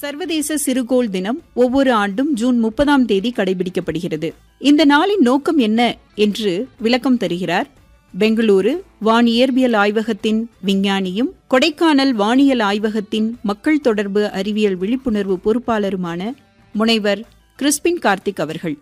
சர்வதேச சிறுகோள் தினம் ஒவ்வொரு ஆண்டும் ஜூன் முப்பதாம் தேதி கடைபிடிக்கப்படுகிறது இந்த நாளின் நோக்கம் என்ன என்று விளக்கம் தருகிறார் பெங்களூரு வானியற்பியல் ஆய்வகத்தின் விஞ்ஞானியும் கொடைக்கானல் வானியல் ஆய்வகத்தின் மக்கள் தொடர்பு அறிவியல் விழிப்புணர்வு பொறுப்பாளருமான முனைவர் கிறிஸ்பின் கார்த்திக் அவர்கள்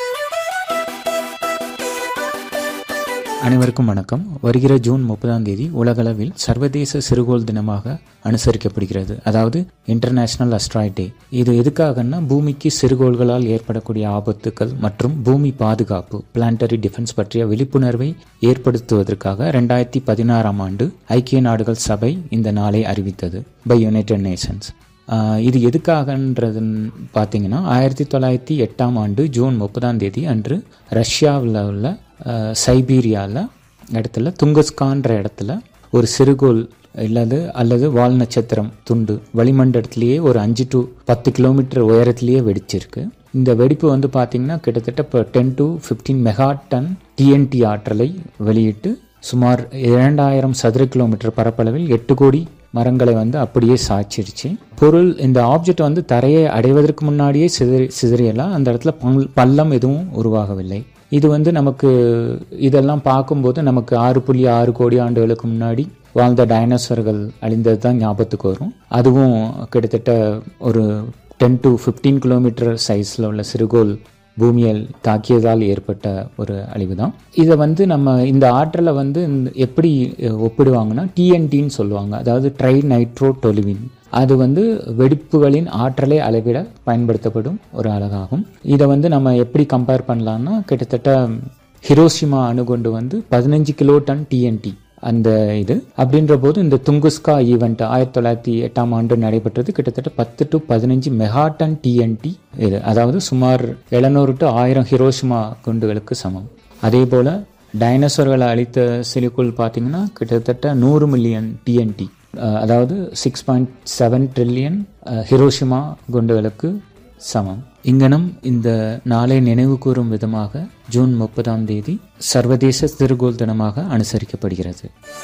அனைவருக்கும் வணக்கம் வருகிற ஜூன் முப்பதாம் தேதி உலகளவில் சர்வதேச சிறுகோள் தினமாக அனுசரிக்கப்படுகிறது அதாவது இன்டர்நேஷனல் அஸ்ட்ராய்ட் டே இது எதுக்காகன்னா பூமிக்கு சிறுகோள்களால் ஏற்படக்கூடிய ஆபத்துக்கள் மற்றும் பூமி பாதுகாப்பு பிளான்டரி டிஃபென்ஸ் பற்றிய விழிப்புணர்வை ஏற்படுத்துவதற்காக ரெண்டாயிரத்தி பதினாறாம் ஆண்டு ஐக்கிய நாடுகள் சபை இந்த நாளை அறிவித்தது பை யுனைடெட் நேஷன்ஸ் இது எதுக்காகன்றது பார்த்தீங்கன்னா ஆயிரத்தி தொள்ளாயிரத்தி எட்டாம் ஆண்டு ஜூன் முப்பதாம் தேதி அன்று ரஷ்யாவில் உள்ள சைபீரியாவில் இடத்துல துங்கஸ்கான்ற இடத்துல ஒரு சிறுகோள் இல்லது அல்லது வால் நட்சத்திரம் துண்டு வளிமண்டலத்திலேயே ஒரு அஞ்சு டு பத்து கிலோமீட்டர் உயரத்திலேயே வெடிச்சிருக்கு இந்த வெடிப்பு வந்து பார்த்திங்கன்னா கிட்டத்தட்ட இப்போ ten to fifteen mega ton TNT ஆற்றலை வெளியிட்டு சுமார் இரண்டாயிரம் சதுர கிலோமீட்டர் பரப்பளவில் எட்டு கோடி மரங்களை வந்து அப்படியே சாய்ச்சிருச்சு பொருள் இந்த ஆப்ஜெக்ட் வந்து தரையை அடைவதற்கு முன்னாடியே சிதறி சிதறியெல்லாம் அந்த இடத்துல பள்ளம் எதுவும் உருவாகவில்லை இது வந்து நமக்கு இதெல்லாம் பார்க்கும்போது நமக்கு ஆறு புள்ளி ஆறு கோடி ஆண்டுகளுக்கு முன்னாடி வாழ்ந்த டைனோசர்கள் அழிந்தது தான் ஞாபகத்துக்கு வரும் அதுவும் கிட்டத்தட்ட ஒரு டென் டு ஃபிஃப்டீன் கிலோமீட்டர் சைஸில் உள்ள சிறுகோள் பூமியல் தாக்கியதால் ஏற்பட்ட ஒரு அழிவு தான் இதை வந்து நம்ம இந்த ஆற்றலை வந்து எப்படி ஒப்பிடுவாங்கன்னா டிஎன்டின்னு சொல்லுவாங்க அதாவது ட்ரை நைட்ரோ டொலிவின் அது வந்து வெடிப்புகளின் ஆற்றலை அளவிட பயன்படுத்தப்படும் ஒரு அழகாகும் இதை வந்து நம்ம எப்படி கம்பேர் பண்ணலாம்னா கிட்டத்தட்ட ஹிரோஷிமா அணுகுண்டு வந்து பதினஞ்சு கிலோ டன் டிஎன்டி அந்த இது அப்படின்ற போது இந்த துங்குஸ்கா ஈவெண்ட் ஆயிரத்தி தொள்ளாயிரத்தி எட்டாம் ஆண்டு நடைபெற்றது கிட்டத்தட்ட பத்து டு பதினஞ்சு மெகாட்டன் டிஎன்டி இது அதாவது சுமார் எழுநூறு டு ஆயிரம் ஹிரோஷிமா குண்டுகளுக்கு சமம் அதே போல் டைனோசர்களை அழித்த சிலிக்குள் பார்த்தீங்கன்னா கிட்டத்தட்ட நூறு மில்லியன் டிஎன்டி அதாவது six point seven trillion Hiroshima குண்டுகளுக்கு சமம் இங்கனம் இந்த நாளை நினைவு கூறும் விதமாக ஜூன் முப்பதாம் தேதி சர்வதேச சிறுகோள் தினமாக அனுசரிக்கப்படுகிறது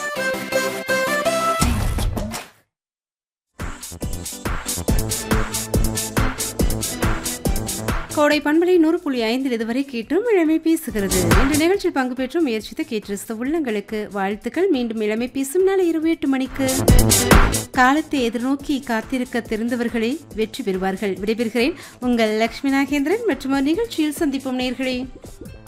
கோடை பண்பலை நூறு புள்ளி ஐந்தில் இதுவரை கேட்டும் இளமை பேசுகிறது இன்று நிகழ்ச்சியில் பங்கு பெற்று முயற்சித்து கேட்டிருந்த உள்ளங்களுக்கு வாழ்த்துக்கள் மீண்டும் இளமை பேசும் நாளை இருபத்தி எட்டு மணிக்கு காலத்தை எதிர்நோக்கி காத்திருக்க தெரிந்தவர்களே வெற்றி பெறுவார்கள் விடைபெறுகிறேன் உங்கள் லட்சுமி நாகேந்திரன் மற்றும் ஒரு நிகழ்ச்சியில் சந்திப்போம் நேர்களே